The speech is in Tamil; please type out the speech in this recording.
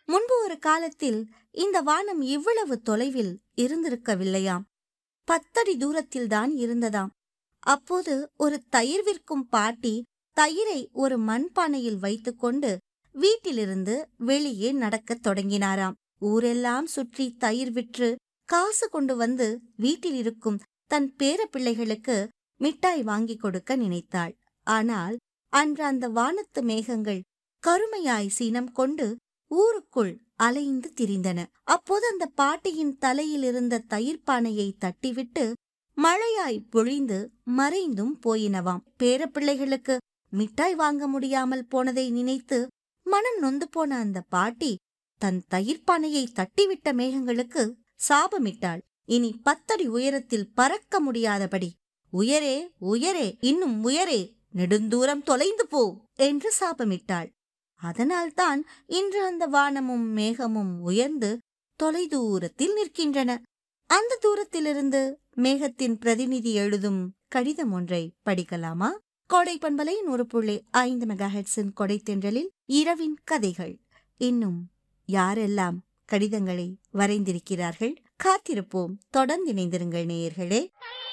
முன்பு ஒரு காலத்தில் இந்த வானம் இவ்வளவு தொலைவில் இருந்திருக்கவில்லையாம் பத்தடி தூரத்தில்தான் இருந்ததாம் அப்போது ஒரு தயிர் விற்கும் பாட்டி தயிரை ஒரு மண்பானையில் வைத்துக்கொண்டு வீட்டிலிருந்து வெளியே நடக்கத் தொடங்கினாராம் ஊரெல்லாம் சுற்றி தயிர் விற்று காசு கொண்டு வந்து வீட்டில் இருக்கும் தன் பேர பிள்ளைகளுக்கு மிட்டாய் வாங்கி கொடுக்க நினைத்தாள் ஆனால் அன்று அந்த வானத்து மேகங்கள் கருமையாய் சீனம் கொண்டு ஊருக்குள் அலைந்து திரிந்தன அப்போது அந்த பாட்டியின் தலையில் இருந்த தயிர் பானையை தட்டிவிட்டு மழையாய் பொழிந்து மறைந்தும் போயினவாம் பேரப்பிள்ளைகளுக்கு மிட்டாய் வாங்க முடியாமல் போனதை நினைத்து மனம் நொந்து போன அந்த பாட்டி தன் தயிர் பானையை தட்டிவிட்ட மேகங்களுக்கு சாபமிட்டாள் இனி பத்தடி உயரத்தில் பறக்க முடியாதபடி உயரே உயரே இன்னும் உயரே நெடுந்தூரம் தொலைந்து போ என்று சாபமிட்டாள் அதனால்தான் இன்று அந்த வானமும் மேகமும் உயர்ந்து தொலைதூரத்தில் நிற்கின்றன அந்த தூரத்திலிருந்து மேகத்தின் பிரதிநிதி எழுதும் கடிதம் ஒன்றை படிக்கலாமா கோடை பண்பலை நூறு புள்ளி ஐந்து மெகாஹெட்ஸின் கொடை தென்றலில் இரவின் கதைகள் இன்னும் யாரெல்லாம் கடிதங்களை வரைந்திருக்கிறார்கள் காத்திருப்போம் தொடர்ந்து இணைந்திருங்கள் நேயர்களே